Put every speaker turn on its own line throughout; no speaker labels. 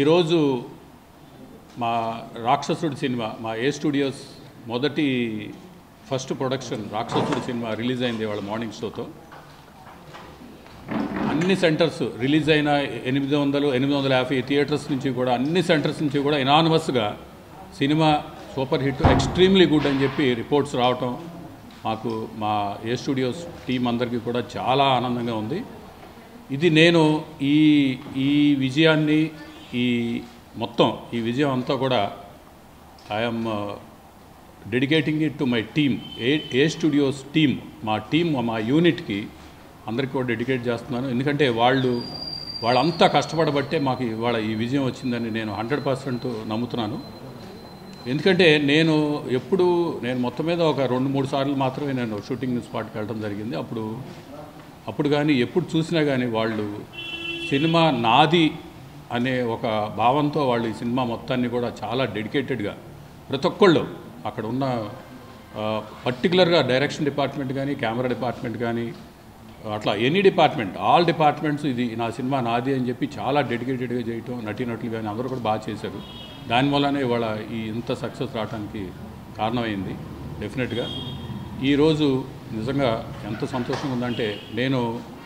ఈరోజు మా రాక్షసుడి సినిమా మా ఏ స్టూడియోస్ మొదటి ఫస్ట్ ప్రొడక్షన్ రాక్షసుడి సినిమా రిలీజ్ అయింది వాళ్ళ మార్నింగ్ షోతో అన్ని సెంటర్స్ రిలీజ్ అయిన ఎనిమిది వందలు ఎనిమిది వందల యాభై థియేటర్స్ నుంచి కూడా అన్ని సెంటర్స్ నుంచి కూడా ఇనానమస్గా cinema super hit extremely good అని చెప్పి రిపోర్ట్స్ రావటం మాకు మా ఏ స్టూడియోస్ టీం అందరికీ కూడా చాలా ఆనందంగా ఉంది ఇది నేను ఈ ఈ విజయాన్ని ఈ మొత్తం ఈ విజయం అంతా కూడా I'm dedicating it to my team A A Studios team మా టీమ్ మా యూనిట్కి అందరికీ కూడా డెడికేట్ చేస్తున్నాను ఎందుకంటే వాళ్ళు వాళ్ళంతా కష్టపడబట్టే మాకు ఇవాళ ఈ విజయం వచ్చిందని నేను హండ్రెడ్ పర్సెంట్ నమ్ముతున్నాను ఎందుకంటే నేను ఎప్పుడు నేను మొత్తం మీద ఒక రెండు మూడు సార్లు మాత్రమే నేను షూటింగ్ స్పాట్కి వెళ్ళడం జరిగింది అప్పుడు అప్పుడు కానీ ఎప్పుడు చూసినా కానీ వాళ్ళు సినిమా నాది అనే ఒక భావంతో వాళ్ళు ఈ సినిమా మొత్తాన్ని కూడా చాలా డెడికేటెడ్గా ప్రతి ఒక్కళ్ళు అక్కడ ఉన్న పర్టికులర్గా డైరెక్షన్ డిపార్ట్మెంట్ కానీ కెమెరా డిపార్ట్మెంట్ కానీ అట్లా ఎనీ డిపార్ట్మెంట్ ఆల్ డిపార్ట్మెంట్స్ ఇది నా సినిమా నాది అని చెప్పి చాలా డెడికేటెడ్గా చేయటం నటీనటులు కానీ అందరూ కూడా బాగా చేశారు దానివల్లనే ఇవాళ ఈ ఇంత సక్సెస్ రావడానికి కారణమైంది డెఫినెట్గా ఈరోజు నిజంగా ఎంత సంతోషంగా ఉందంటే నేను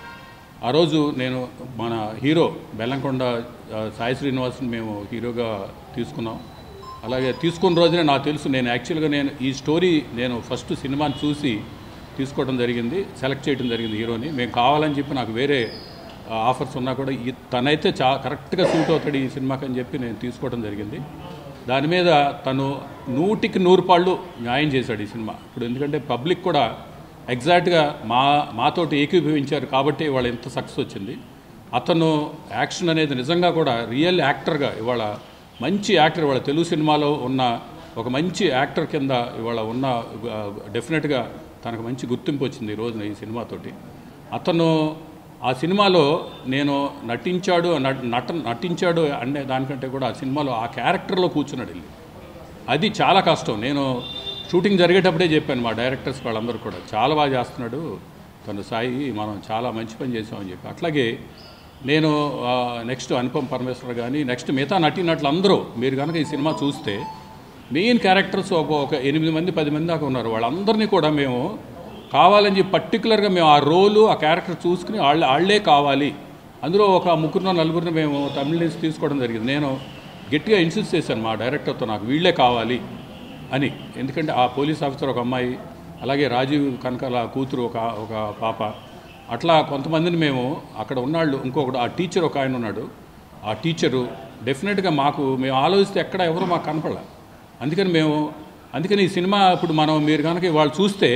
ఆ రోజు నేను మన హీరో బెల్లంకొండ ఆ, సాయి శ్రీనివాస్ని మేము హీరోగా తీసుకున్నాం అలాగే తీసుకున్న రోజునే నాకు తెలుసు నేను యాక్చువల్గా నేను ఈ స్టోరీ నేను ఫస్ట్ సినిమాని చూసి తీసుకోవడం జరిగింది సెలెక్ట్ చేయడం జరిగింది హీరోని మేము కావాలని చెప్పి నాకు వేరే ఆ, ఆఫర్స్ ఉన్నా కూడా ఈ తనైతే చా కరెక్ట్గా సూట్ అవుతాడు ఈ సినిమాకి అని చెప్పి నేను తీసుకోవడం జరిగింది దాని మీద తను నూటికి నూరు పాళ్ళు న్యాయం చేశాడు ఈ సినిమా ఇప్పుడు ఎందుకంటే పబ్లిక్ కూడా ఎగ్జాక్ట్గా మా మాతోటి ఏకీభవించారు కాబట్టి ఇవాళ ఇంత సక్సెస్ వచ్చింది అతను యాక్షన్ అనేది నిజంగా కూడా రియల్ యాక్టర్గా ఇవాళ మంచి యాక్టర్ ఇవాళ తెలుగు సినిమాలో ఉన్న ఒక మంచి యాక్టర్ కింద ఇవాళ ఉన్న డెఫినెట్గా తనకు మంచి గుర్తింపు వచ్చింది ఈ రోజున ఈ సినిమాతోటి అతను ఆ సినిమాలో నేను నటించాడు నట- నట నటించాడు అనే దానికంటే కూడా ఆ సినిమాలో ఆ క్యారెక్టర్లో కూర్చున్నాడు వెళ్ళి అది చాలా కష్టం నేను షూటింగ్ జరిగేటప్పుడే చెప్పాను మా డైరెక్టర్స్ వాళ్ళందరూ కూడా చాలా బాగా చేస్తున్నాడు తను సాయి మనం చాలా మంచి పని చేసామని చెప్పి అట్లాగే నేను నెక్స్ట్ అనుపమ్ పరమేశ్వర్ కానీ నెక్స్ట్ మిగతా నటీనటులు అందరూ మీరు కనుక ఈ సినిమా చూస్తే మెయిన్ క్యారెక్టర్స్ ఒక ఒక ఎనిమిది మంది పది మంది దాకా ఉన్నారు వాళ్ళందరినీ కూడా మేము కావాలని చెప్పి పర్టికులర్గా మేము ఆ రోలు ఆ క్యారెక్టర్ చూసుకుని వాళ్ళ వాళ్ళే కావాలి అందులో ఒక ముగ్గురు నలుగురిని మేము తమిళ నుంచి తీసుకోవడం జరిగింది నేను గట్టిగా ఇన్సిస్ట్ చేశాను మా డైరెక్టర్తో నాకు వీళ్ళే కావాలి అని ఎందుకంటే ఆ పోలీస్ ఆఫీసర్ ఒక అమ్మాయి అలాగే రాజీవ్ కనకాల కూతురు ఒక ఒక పాప అట్లా కొంతమందిని మేము అక్కడ ఉన్నాళ్ళు ఇంకొకడు ఆ టీచర్ ఒక ఆయన ఉన్నాడు ఆ టీచరు డెఫినెట్గా మాకు మేము ఆలోచిస్తే ఎక్కడ ఎవరు మాకు కనపడలే అందుకని మేము అందుకని ఈ సినిమా ఇప్పుడు మనం మీరు కనుక వాళ్ళు చూస్తే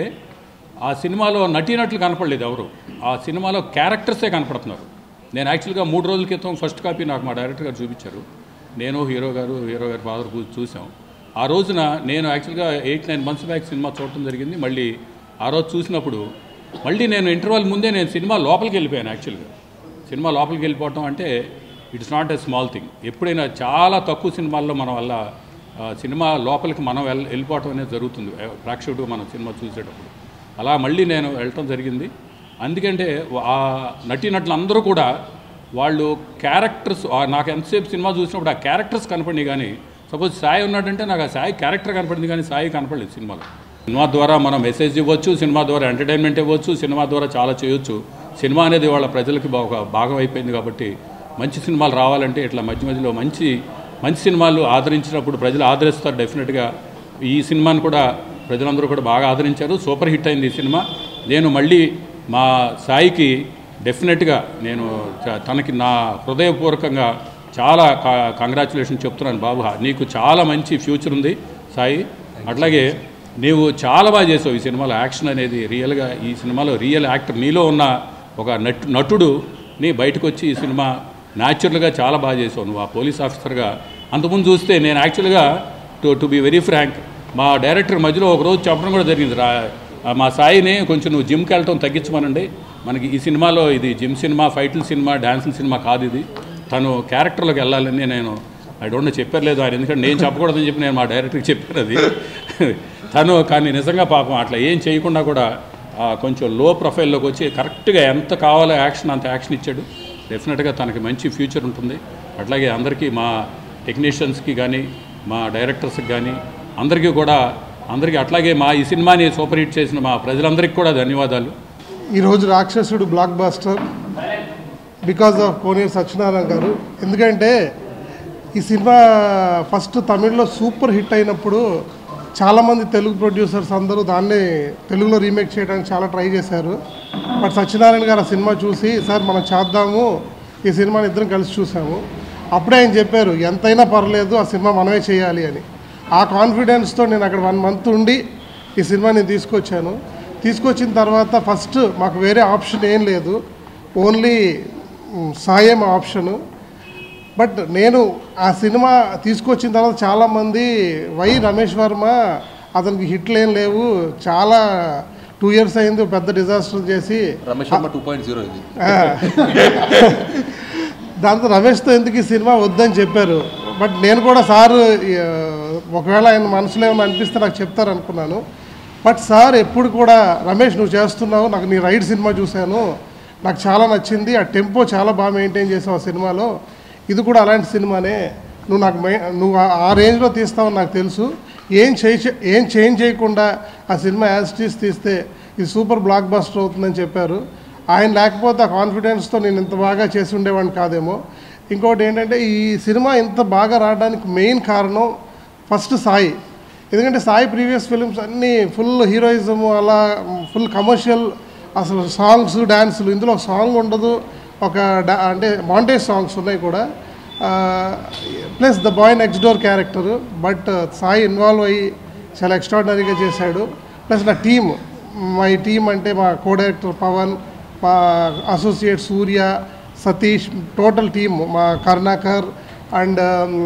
ఆ సినిమాలో నటీనటులు కనపడలేదు ఎవరు ఆ సినిమాలో క్యారెక్టర్సే కనపడుతున్నారు నేను యాక్చువల్గా మూడు రోజుల క్రితం ఫస్ట్ కాపీ నాకు మా డైరెక్టర్ గారు చూపించారు నేను హీరో గారు హీరో గారి ఫాదర్ కూర్చు చూసాం ఆ రోజున నేను యాక్చువల్గా eight nine months back cinema చూడటం జరిగింది మళ్ళీ ఆ రోజు చూసినప్పుడు మళ్ళీ నేను ఇంటర్వల్ ముందే నేను సినిమా లోపలికి వెళ్ళిపోయాను యాక్చువల్గా సినిమా లోపలికి వెళ్ళిపోవటం అంటే it's not a small thing ఎప్పుడైనా చాలా తక్కువ సినిమాల్లో మన వల్ల ఆ, సినిమా లోపలికి మనం వెళ్ళ వెళ్ళిపోవటం అనేది జరుగుతుంది ఆ, ప్రేక్షకుడు మనం సినిమా చూసేటప్పుడు అలా మళ్ళీ నేను వెళ్ళటం జరిగింది అందుకంటే ఆ నటీనటులు అందరూ కూడా వాళ్ళు క్యారెక్టర్స్ ఆ నాకు ఎంతసేపు సినిమా చూసినప్పుడు ఆ క్యారెక్టర్స్ కనపడినాయి కానీ సపోజ్ సాయి ఉన్నాడంటే నాకు ఆ సాయి క్యారెక్టర్ కనపడింది కానీ సాయి కనపడలేదు సినిమాలో సినిమా ద్వారా మనం మెసేజ్ ఇవ్వచ్చు సినిమా ద్వారా ఎంటర్టైన్మెంట్ ఇవ్వచ్చు సినిమా ద్వారా చాలా చేయొచ్చు సినిమా అనేది వాళ్ళ ప్రజలకి బా- ఒక భాగం అయిపోయింది కాబట్టి మంచి సినిమాలు రావాలంటే ఇట్లా మధ్య మధ్యలో మంచి మంచి సినిమాలు ఆదరించినప్పుడు ప్రజలు ఆదరిస్తారు డెఫినెట్గా ఈ సినిమాని కూడా ప్రజలందరూ కూడా బాగా ఆదరించారు సూపర్ హిట్ అయింది ఈ సినిమా నేను మళ్ళీ మా సాయికి డెఫినెట్గా నేను చ- తనకి నా హృదయపూర్వకంగా చాలా కంగ్రాచులేషన్ చెప్తున్నాను బాబు నీకు చాలా మంచి ఫ్యూచర్ ఉంది సాయి అట్లాగే నీవు చాలా బాగా చేసావు ఈ సినిమాలో యాక్షన్ అనేది రియల్గా ఈ సినిమాలో రియల్ యాక్టర్ నీలో ఉన్న ఒక నటు నటుడు నీ బయటకు వచ్చి ఈ సినిమా న్యాచురల్గా చాలా బాగా చేసావు నువ్వు ఆ పోలీస్ ఆఫీసర్గా అంతకుముందు చూస్తే నేను యాక్చువల్గా to to be very frank మా డైరెక్టర్ మధ్యలో ఒక రోజు చెప్పడం కూడా జరిగింది రా ఆ మా సాయిని కొంచెం నువ్వు జిమ్కి వెళ్ళటం తగ్గించమనండి మనకి ఈ సినిమాలో ఇది జిమ్ సినిమా ఫైట్ల సినిమా డ్యాన్సుల సినిమా కాదు ఇది తను క్యారెక్టర్లోకి వెళ్ళాలని నేను ఐ డోంట్ నో చెప్పారు లేదు ఆయన ఎందుకంటే నేను చెప్పకూడదని చెప్పి నేను మా డైరెక్టర్కి చెప్పాను అది తను కానీ నిజంగా పాపం అట్లా ఏం చేయకుండా కూడా ఆ, కొంచెం లో ప్రొఫైల్లోకి వచ్చి కరెక్ట్గా ఎంత కావాలో యాక్షన్ అంత యాక్షన్ ఇచ్చాడు డెఫినెట్గా తనకి మంచి ఫ్యూచర్ ఉంటుంది అట్లాగే అందరికీ మా టెక్నీషియన్స్కి కానీ మా డైరెక్టర్స్కి కానీ అందరికీ కూడా అందరికీ అట్లాగే మా ఈ సినిమాని సూపర్ హిట్ చేసిన మా ప్రజలందరికీ కూడా ధన్యవాదాలు
ఈరోజు Rakshasudu blockbuster because of Koneru Satyanarayana garu ఎందుకంటే ఈ సినిమా ఫస్ట్ తమిళ్లో సూపర్ హిట్ అయినప్పుడు చాలామంది తెలుగు ప్రొడ్యూసర్స్ అందరూ దాన్ని తెలుగులో రీమేక్ చేయడానికి చాలా ట్రై చేశారు బట్ సత్యనారాయణ గారు ఆ సినిమా చూసి సార్ మనం చేద్దాము ఈ సినిమాని ఇద్దరం కలిసి చూసాము అప్పుడే ఆయన చెప్పారు ఎంతైనా పర్లేదు ఆ సినిమా మనమే చేయాలి అని ఆ కాన్ఫిడెన్స్తో నేను అక్కడ వన్ మంత్ ఉండి ఈ సినిమా నేను తీసుకొచ్చాను తీసుకొచ్చిన తర్వాత ఫస్ట్ మాకు వేరే ఆప్షన్ ఏం లేదు ఓన్లీ మ్, సాయే మా ఆప్షను బట్ నేను ఆ సినిమా తీసుకొచ్చిన తర్వాత చాలామంది వై రమేష్ వర్మ అతనికి హిట్లు ఏం లేవు చాలా టూ ఇయర్స్ అయింది పెద్ద డిజాస్టర్ చేసి
Ramesh Varma two point zero ఇది
ఆ. దాంతో రమేష్తో ఎందుకు ఈ సినిమా వద్దని చెప్పారు బట్ నేను కూడా సార్ ఆ, ఒకవేళ ఆయన మనసులో ఏమైనా అనిపిస్తే నాకు చెప్తారు అనుకున్నాను బట్ సార్ ఎప్పుడు కూడా రమేష్ నువ్వు చేస్తున్నావు నాకు నీ రైడ్ సినిమా చూశాను నాకు చాలా నచ్చింది ఆ టెంపో చాలా బాగా మెయింటైన్ చేసావు ఆ సినిమాలో ఇది కూడా అలాంటి సినిమానే నువ్వు నాకు మెయి నువ్వు ఆ- ఆ రేంజ్లో తీస్తావని నాకు తెలుసు ఏం చేయి ఏం చేంజ్ చేయకుండా ఆ సినిమా యాజ్ టీస్ తీస్తే ఇది సూపర్ బ్లాక్ బస్టర్ అవుతుందని చెప్పారు ఆయన లేకపోతే ఆ కాన్ఫిడెన్స్తో నేను ఇంత బాగా చేసి ఉండేవాడిని కాదేమో ఇంకోటి ఏంటంటే ఈ సినిమా ఇంత బాగా రావడానికి మెయిన్ కారణం ఫస్ట్ సాయి ఎందుకంటే సాయి ప్రీవియస్ ఫిలిమ్స్ అన్నీ ఫుల్ హీరోయిజం అలా ఫుల్ కమర్షియల్ అసలు సాంగ్స్ డ్యాన్సులు ఇందులో ఒక సాంగ్ ఉండదు ఒక డా- అంటే మాంటేజ్ సాంగ్స్ ఉన్నాయి కూడా plus the boy next door character but Sai involve అయ్యి చాలా ఎక్స్ట్రాడినరీగా చేశాడు ప్లస్ నా టీమ్ మై టీమ్ అంటే మా కో డైరెక్టర్ పవన్ మా associate Surya Satish total team మా Karunakar and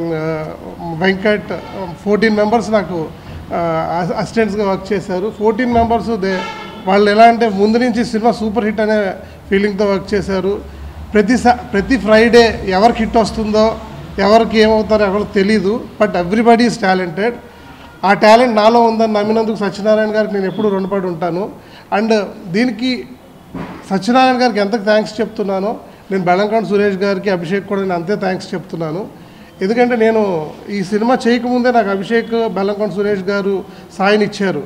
Venkat fourteen members నాకు అసిస్టెంట్స్గా వర్క్ చేశారు ఫోర్టీన్ మెంబర్స్ దే వాళ్ళు ఎలా అంటే ముందు నుంచి సినిమా సూపర్ హిట్ అనే ఫీలింగ్తో వర్క్ చేశారు ప్రతి సా ప్రతి ఫ్రైడే ఎవరికి హిట్ వస్తుందో ఎవరికి ఏమవుతారో ఎవరికి తెలీదు బట్ ఎవ్రీబడి ఈజ్ టాలెంటెడ్ ఆ టాలెంట్ నాలో ఉందని నమ్మినందుకు సత్యనారాయణ గారికి నేను ఎప్పుడు రుణపడి ఉంటాను అండ్ దీనికి సత్యనారాయణ గారికి ఎంత థ్యాంక్స్ చెప్తున్నానో నేను బెల్లంకొండ సురేష్ గారికి అభిషేక్ కూడా నేను అంతే థ్యాంక్స్ చెప్తున్నాను ఎందుకంటే నేను ఈ సినిమా చేయకముందే నాకు అభిషేక్ బెల్లంకొండ సురేష్ గారు సాయిని ఇచ్చారు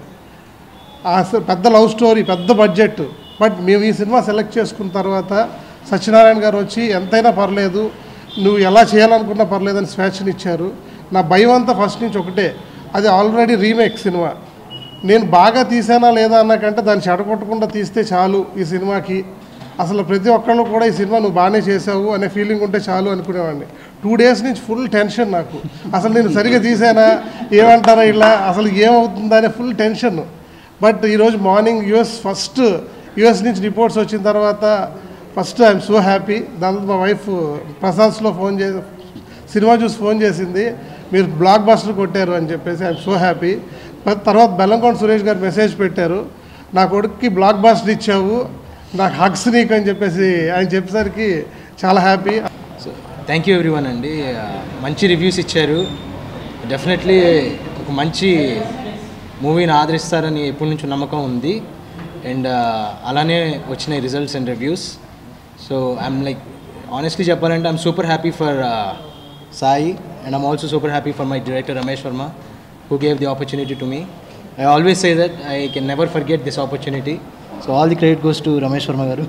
ఆ స- పెద్ద లవ్ స్టోరీ పెద్ద బడ్జెట్ బట్ మేము ఈ సినిమా సెలెక్ట్ చేసుకున్న తర్వాత సత్యనారాయణ గారు వచ్చి ఎంతైనా పర్లేదు నువ్వు ఎలా చేయాలనుకున్నా పర్లేదని స్వేచ్ఛని ఇచ్చారు నా భయం అంతా ఫస్ట్ నుంచి ఒకటే అది ఆల్రెడీ రీమేక్ సినిమా నేను బాగా తీసానా లేదా అన్నకంటే దాన్ని చెడగొట్టకుండా తీస్తే చాలు ఈ సినిమాకి అసలు ప్రతి ఒక్కళ్ళు కూడా ఈ సినిమా నువ్వు బాగానే చేసావు అనే ఫీలింగ్ ఉంటే చాలు అనుకునేవాడిని టూ డేస్ నుంచి ఫుల్ టెన్షన్ నాకు అసలు నేను సరిగా తీసానా ఏమంటారా ఇలా అసలు ఏమవుతుందా అనే ఫుల్ టెన్షన్ బట్ ఈరోజు మార్నింగ్ యుఎస్ ఫస్ట్ యుఎస్ నుంచి రిపోర్ట్స్ వచ్చిన తర్వాత ఫస్ట్ ఐఎమ్ సో హ్యాపీ దాంతో మా వైఫ్ ప్రసాద్స్లో ఫోన్ చేసి సినిమా చూసి ఫోన్ చేసింది మీరు బ్లాక్ బస్టర్ కొట్టారు అని చెప్పేసి ఐఎమ్ సో హ్యాపీ తర్వాత బెల్లంకొండ సురేష్ గారు మెసేజ్ పెట్టారు నా కొడుక్కి బ్లాక్ బస్టర్ ఇచ్చావు నాకు హగ్స్ నీకు అని చెప్పేసి ఆయన చెప్పేసరికి చాలా happy
so thank you everyone అండి ఆ, మంచి రివ్యూస్ ఇచ్చారు డెఫినెట్లీ ఒక మంచి మూవీని ఆదరిస్తారని ఎప్పటి నుంచో నమ్మకం ఉంది అండ్ అలానే వచ్చినాయి results and reviews so I'm like honestly చెప్పాలంటే I'm super happy for Sai and I'm also super happy for my director Ramesh Varma who gave the opportunity to me. I always say that I can never forget this opportunity. So all the credit goes to Ramesh Verma garu.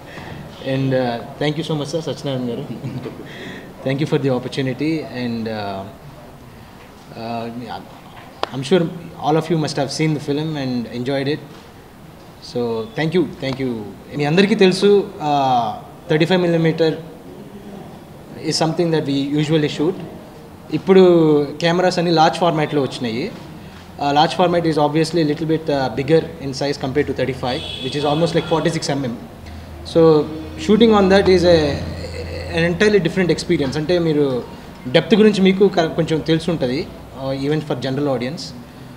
And uh, thank you so much, sir, Sachinarayan garu. thank you for the opportunity. And uh, uh, yeah, I'm sure all of you must have seen the film and enjoyed it. So thank you thank you మీ అందరికీ తెలుసు thirty five millimetre is something that we usually shoot ఇప్పుడు cameras అన్ని large ఫార్మాట్లో వచ్చినాయి large format is obviously little bit bigger in size compare to thirty five which is almost like forty six MM so shooting on that is an entirely different experience అంటే మీరు depth గురించి మీకు క- కొంచెం తెలిసి ఉంటుంది even for general audience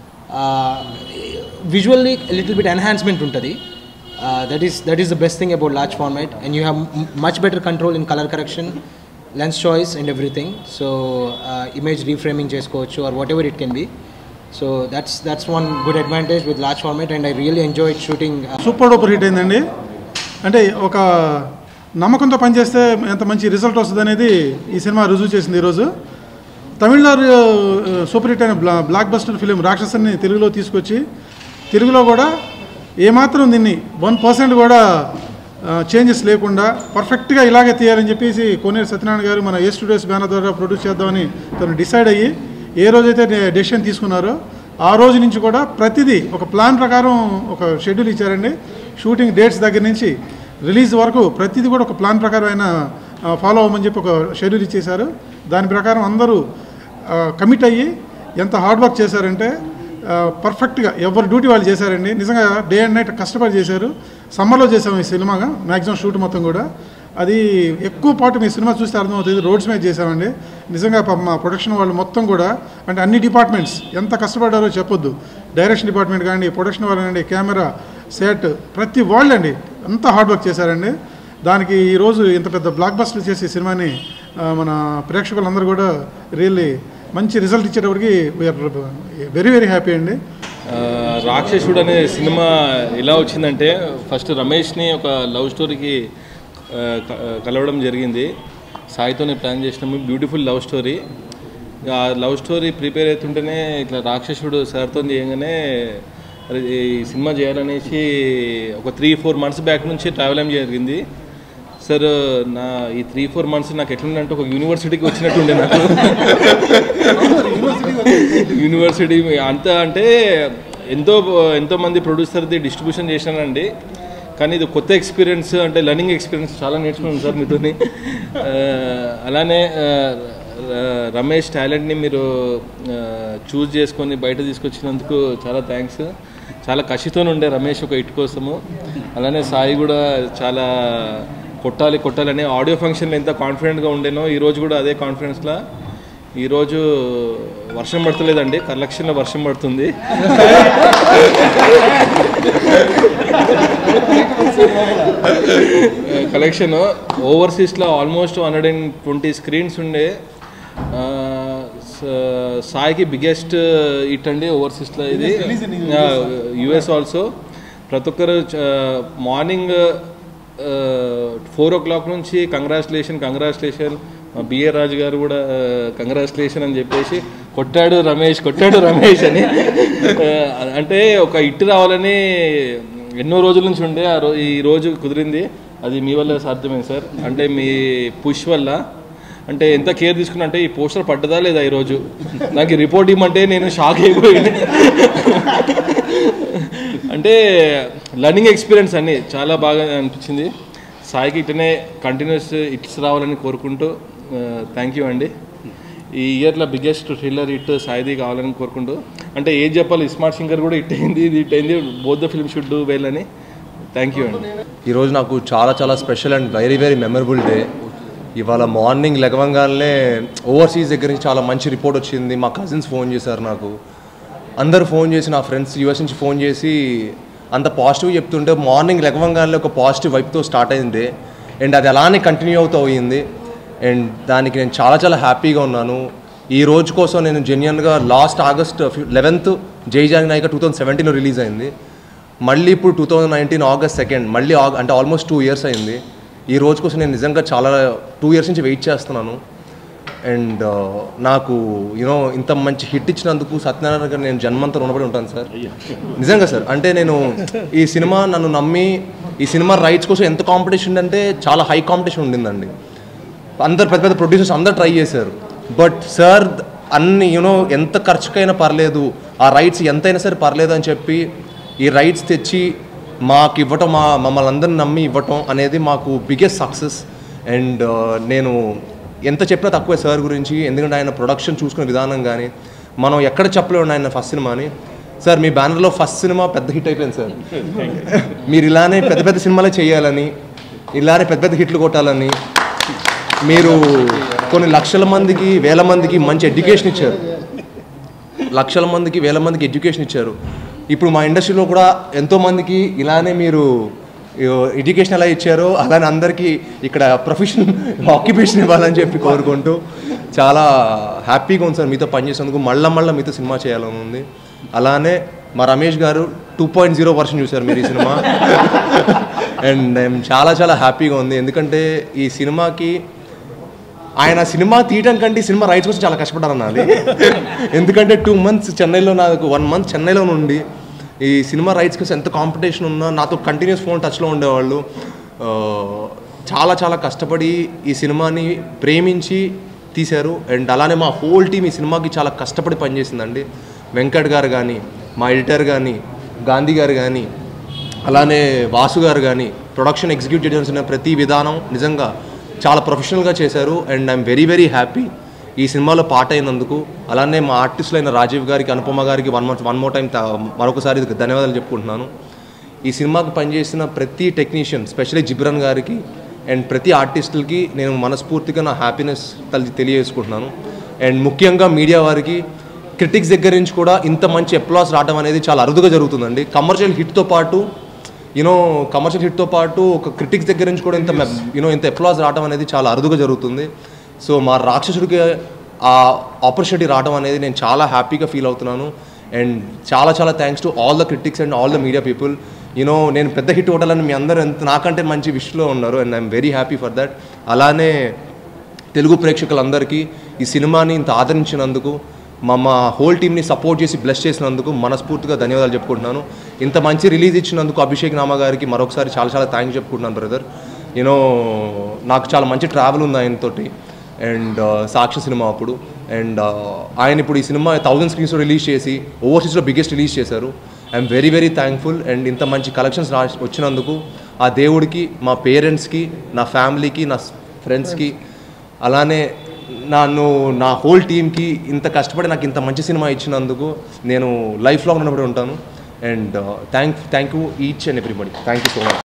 visually little bit enhancement ఉంటుంది that is that is the best thing about large format and you have much better control in colour correction lens choice and everything so image reframing చేసుకోవచ్చు or whatever it can be so that's that's one good advantage with large format and I really enjoy shooting
super duper hit అయిందండి అంటే ఒక నమ్మకంతో పనిచేస్తే ఎంత మంచి result వస్తుంది అనేది ఈ సినిమా రుజువు చేసింది ఈరోజు తమిళనాడు ఆ, సూపర్ హిట్ అయిన బ్లా బ్లాక్ బస్టర్ ఫిలిం రాక్షసుని తెలుగులో తీసుకొచ్చి తెలుగులో కూడా ఏమాత్రం దీన్ని వన్ పర్సెంట్ కూడా చేంజెస్ లేకుండా పర్ఫెక్ట్గా ఇలాగే తీయాలని చెప్పేసి కోనేరు సత్యనారాయణ గారు మన ఏ స్టూడియోస్ బ్యానర్ ద్వారా ప్రొడ్యూస్ చేద్దామని తను డిసైడ్ అయ్యి ఏ రోజైతే డెసిషన్ తీసుకున్నారో ఆ రోజు నుంచి కూడా ప్రతిదీ ఒక ప్లాన్ ప్రకారం ఒక షెడ్యూల్ ఇచ్చారండి షూటింగ్ డేట్స్ దగ్గర నుంచి రిలీజ్ వరకు ప్రతిదీ కూడా ఒక ప్లాన్ ప్రకారం ఆయన ఫాలో అవ్వమని చెప్పి ఒక షెడ్యూల్ ఇచ్చేశారు దాని ప్రకారం అందరూ కమిట్ అయ్యి ఎంత హార్డ్ వర్క్ చేశారంటే పర్ఫెక్ట్గా ఎవరి డ్యూటీ వాళ్ళు చేశారండి నిజంగా డే అండ్ నైట్ కష్టపడి చేశారు సమ్మర్లో చేసాము ఈ సినిమాగా మ్యాక్సిమం షూట్ మొత్తం కూడా అది ఎక్కువ పాటు మీ సినిమా చూస్తే అర్థమవుతుంది రోడ్స్ మీద చేసామండి నిజంగా పాపం మా ప్రొడక్షన్ వాళ్ళు మొత్తం కూడా అంటే అన్ని డిపార్ట్మెంట్స్ ఎంత కష్టపడ్డారో చెప్పొద్దు డైరెక్షన్ డిపార్ట్మెంట్ కానీ ప్రొడక్షన్ వాళ్ళు కానీ కెమెరా సెట్ ప్రతి వాళ్ళు అండి అంత హార్డ్ వర్క్ చేశారండి దానికి ఈరోజు ఇంత పెద్ద బ్లాక్ బస్టర్ చేసి ఈ సినిమాని ఆ, మన ప్రేక్షకులందరూ కూడా రియల్లీ మంచి రిజల్ట్ ఇచ్చేటప్పటికి వీఆర్ వెరీ వెరీ హ్యాపీ అండి
ఆ, రాక్షసుడు అనే సినిమా ఎలా వచ్చిందంటే ఫస్ట్ రమేష్ని ఒక లవ్ స్టోరీకి ఆ, క- కలవడం జరిగింది సాయితోనే ప్లాన్ చేసినాము బ్యూటిఫుల్ లవ్ స్టోరీ ఆ లవ్ స్టోరీ ప్రిపేర్ అవుతుంటేనే ఇట్లా రాక్షసుడు సార్తో చేయగానే అరే, ఈ సినిమా చేయాలనేసి ఒక త్రీ ఫోర్ మంత్స్ బ్యాక్ నుంచి ట్రావెల్ ఏం జరిగింది సార్ నా ఈ త్రీ ఫోర్ మంత్స్ నాకు ఎట్లుందంటే ఒక యూనివర్సిటీకి వచ్చినట్టుండే నాకు యూనివర్సిటీ అంత అంటే ఎంతో ఎంతో మంది ప్రొడ్యూసర్ది డిస్ట్రిబ్యూషన్ చేశానండి కానీ ఇది కొత్త ఎక్స్పీరియన్స్ అంటే లర్నింగ్ ఎక్స్పీరియన్స్ చాలా నేర్చుకున్నాను సార్ మీతోని ఆ, అలానే ఆ, ర- రమేష్ టాలెంట్ని మీరు చూస్ చేసుకొని బయట తీసుకొచ్చినందుకు చాలా థ్యాంక్స్ చాలా కసితో ఉండే రమేష్ ఒక ఇట్ కోసము అలానే సాయి కూడా చాలా కొట్టాలి కొట్టాలని ఆడియో ఫంక్షన్లో ఎంత కాన్ఫిడెంట్గా ఉండేనో ఈరోజు కూడా అదే కాన్ఫిడెన్స్లో ఈరోజు వర్షం పడతలేదండి కలెక్షన్లో వర్షం పడుతుంది కలెక్షన్ ఓవర్సీస్లో almost hundred and twenty screens ఉండే ఆ, స- సాయికి బిగ్గెస్ట్ ఇట్ అండి ఓవర్సీస్లో ఇది యుఎస్ ఆల్సో ప్రతి ఒక్కరు మార్నింగ్ ఫోర్ ఓ క్లాక్ నుంచి congratulation congratulation B A Raju garu కూడా కంగ్రాచులేషన్ అని చెప్పేసి కొట్టాడు రమేష్ కొట్టాడు రమేష్ అని ఆ, అంటే ఒక ఇట్ రావాలని ఎన్నో రోజుల నుంచి ఉండే ఆ రో ఈ రోజు కుదిరింది అది మీ వల్ల సాధ్యమైంది సార్ అంటే మీ పుష్ వల్ల అంటే ఎంత కేర్ తీసుకున్నా అంటే ఈ పోస్టర్ పడ్డదా లేదా ఈరోజు నాకు రిపోర్ట్ ఇవ్వమంటే నేను షాక్ అయిపోయింది అంటే లర్నింగ్ ఎక్స్పీరియన్స్ అన్ని చాలా బాగా అనిపించింది సాయికి ఇట్లనే కంటిన్యూస్ ఇట్స్ రావాలని కోరుకుంటూ థ్యాంక్ యూ అండి ఈ ఇయర్లో బిగ్గెస్ట్ థ్రిల్లర్ హిట్ సాయిది కావాలని కోరుకుంటూ అంటే ఏం చెప్పాలి స్మార్ట్ సింగర్ కూడా హిట్ అయింది ఇది హిట్ అయింది both the film should do well అని థ్యాంక్ యూ అండి
ఈరోజు నాకు చాలా చాలా special and very very memorable day ఇవాళ మార్నింగ్ లెగవంగానే ఓవర్సీస్ దగ్గర నుంచి చాలా మంచి రిపోర్ట్ వచ్చింది మా కజిన్స్ ఫోన్ చేశారు నాకు అందరూ ఫోన్ చేసి నా ఫ్రెండ్స్ యూఎస్ నుంచి ఫోన్ చేసి అంత పాజిటివ్ చెప్తుంటే మార్నింగ్ లెగవంగానే ఒక పాజిటివ్ వైపుతో స్టార్ట్ అయింది అండ్ అది అలానే కంటిన్యూ అవుతూ పోయింది అండ్ దానికి నేను చాలా చాలా హ్యాపీగా ఉన్నాను ఈ రోజు కోసం నేను జెన్యున్గా last August eleventh Jaya Janaki Nayaka two thousand సెవెంటీన్లో రిలీజ్ అయింది మళ్ళీ ఇప్పుడు two thousand nineteen August second మళ్ళీ ఆగ అంటే ఆల్మోస్ట్ టూ ఇయర్స్ అయింది ఈ రోజు కోసం నేను నిజంగా చాలా టూ ఇయర్స్ నుంచి వెయిట్ చేస్తున్నాను అండ్ నాకు యూనో ఇంత మంచి హిట్ ఇచ్చినందుకు సత్యనారాయణ గారు నేను జన్మంతా రుణపడి ఉంటాను సార్ నిజంగా సార్ అంటే నేను ఈ సినిమా నన్ను నమ్మి ఈ సినిమా రైట్స్ కోసం ఎంత కాంపిటీషన్ అంటే చాలా హై కాంపిటీషన్ ఉండిందండి అందరు పెద్ద పెద్ద ప్రొడ్యూసర్స్ అందరు ట్రై చేశారు బట్ సార్ అన్ని యూనో ఎంత ఖర్చుకైనా పర్లేదు ఆ రైట్స్ ఎంతైనా సరే పర్లేదు అని చెప్పి ఈ రైట్స్ తెచ్చి మాకు ఇవ్వటం మా మమ్మల్ని అందరిని నమ్మి ఇవ్వటం అనేది మాకు బిగ్గెస్ట్ సక్సెస్ అండ్ నేను ఎంత చెప్పినా తక్కువే సార్ గురించి ఎందుకంటే ఆయన ప్రొడక్షన్ చూసుకునే విధానం కానీ మనం ఎక్కడ చెప్పలేము ఆయన ఫస్ట్ సినిమాని సార్ మీ బ్యానర్లో ఫస్ట్ సినిమా పెద్ద హిట్ అయిపోయింది సార్ మీరు ఇలానే పెద్ద పెద్ద సినిమాలే చేయాలని ఇలానే పెద్ద పెద్ద హిట్లు కొట్టాలని మీరు కొన్ని లక్షల మందికి వేల మందికి మంచి ఎడ్యుకేషన్ ఇచ్చారు లక్షల మందికి వేల మందికి ఎడ్యుకేషన్ ఇచ్చారు ఇప్పుడు మా ఇండస్ట్రీలో కూడా ఎంతో మందికి ఇలానే మీరు ఎడ్యుకేషన్ ఎలా ఇచ్చారో అలానే అందరికీ ఇక్కడ ప్రొఫెషన్ ఆక్యుపేషన్ ఇవ్వాలని చెప్పి కోరుకుంటూ చాలా హ్యాపీగా ఉంది సార్ మీతో పనిచేసేందుకు మళ్ళా మళ్ళీ మీతో సినిమా చేయాలని ఉంది అలానే మా రమేష్ గారు టూ పాయింట్ జీరో వర్షన్ చూశారు మీరు ఈ సినిమా అండ్ చాలా చాలా హ్యాపీగా ఉంది ఎందుకంటే ఈ సినిమాకి ఆయన సినిమా తీయటం కంటే ఈ సినిమా రైట్స్ కోసం చాలా కష్టపడ్డాను అది ఎందుకంటే టూ మంత్స్ చెన్నైలో నాకు వన్ మంత్ చెన్నైలో నుండి ఈ సినిమా రైట్స్ కోసం ఎంత కాంపిటీషన్ ఉన్నా నాతో కంటిన్యూస్ ఫోన్ టచ్లో ఉండేవాళ్ళు ఆ, చాలా చాలా కష్టపడి ఈ సినిమాని ప్రేమించి తీశారు అండ్ అలానే మా హోల్ టీం ఈ సినిమాకి చాలా కష్టపడి పనిచేసిందండి వెంకట్ గారు కానీ మా ఎడిటర్ కానీ గాంధీ గారు కానీ అలానే వాసు గారు కానీ ప్రొడక్షన్ ఎగ్జిక్యూట్ చేయాల్సిన ప్రతి విధానం నిజంగా చాలా ప్రొఫెషనల్గా చేశారు and I'm very very happy ఈ సినిమాలో పాట అయినందుకు అలానే మా ఆర్టిస్టులు అయిన రాజీవ్ గారికి అనుపమ గారికి one month one more time మరొకసారి ధన్యవాదాలు చెప్పుకుంటున్నాను ఈ సినిమాకి పనిచేసిన ప్రతి టెక్నీషియన్ స్పెషల్లీ జిబ్రన్ గారికి అండ్ ప్రతి ఆర్టిస్టులకి నేను మనస్ఫూర్తిగా నా హ్యాపీనెస్ తల్లి తెలియజేసుకుంటున్నాను అండ్ ముఖ్యంగా మీడియా వారికి క్రిటిక్స్ దగ్గర నుంచి కూడా ఇంత మంచి అప్లాస్ రావడం అనేది చాలా అరుదుగా జరుగుతుందండి కమర్షియల్ హిట్తో పాటు యూనో కమర్షియల్ హిట్తో పాటు ఒక క్రిటిక్స్ దగ్గర నుంచి కూడా ఇంత యూనో ఇంత అప్లాస్ రావడం అనేది చాలా అరుదుగా జరుగుతుంది సో మా రాక్షసుడికి ఆ ఆపర్చునిటీ రావడం అనేది నేను చాలా హ్యాపీగా ఫీల్ అవుతున్నాను అండ్ చాలా చాలా thanks to all the critics and all the media people you know నేను పెద్ద హిట్ కొట్టాలని మీ అందరూ ఎంత నాకంటే మంచి విష్లో ఉన్నారు and I'm very happy for that అలానే తెలుగు ప్రేక్షకులందరికీ ఈ సినిమాని ఇంత ఆదరించినందుకు మా మా హోల్ టీమ్ని సపోర్ట్ చేసి బ్లెస్ చేసినందుకు మనస్ఫూర్తిగా ధన్యవాదాలు చెప్పుకుంటున్నాను ఇంత మంచి రిలీజ్ ఇచ్చినందుకు అభిషేక్ నామా గారికి మరొకసారి చాలా చాలా థ్యాంక్స్ చెప్పుకుంటున్నాను బ్రదర్ యూనో నాకు చాలా మంచి ట్రావెల్ ఉంది ఆయనతోటి అండ్ సాక్షి సినిమా అప్పుడు అండ్ ఆయన ఇప్పుడు ఈ సినిమా థౌజండ్ స్క్రీన్స్ రిలీజ్ చేసి ఓవర్సీస్లో బిగ్గెస్ట్ రిలీజ్ చేశారు I'm very very thankful and ఇంత మంచి కలెక్షన్స్ రా వచ్చినందుకు ఆ దేవుడికి మా పేరెంట్స్కి నా ఫ్యామిలీకి నా ఫ్రెండ్స్కి అలానే నన్ను నా హోల్ టీమ్కి ఇంత కష్టపడి నాకు ఇంత మంచి సినిమా ఇచ్చినందుకు నేను లైఫ్ లాంగ్ ఉన్నప్పుడు ఉంటాను and thank thank you each and everybody thank you so much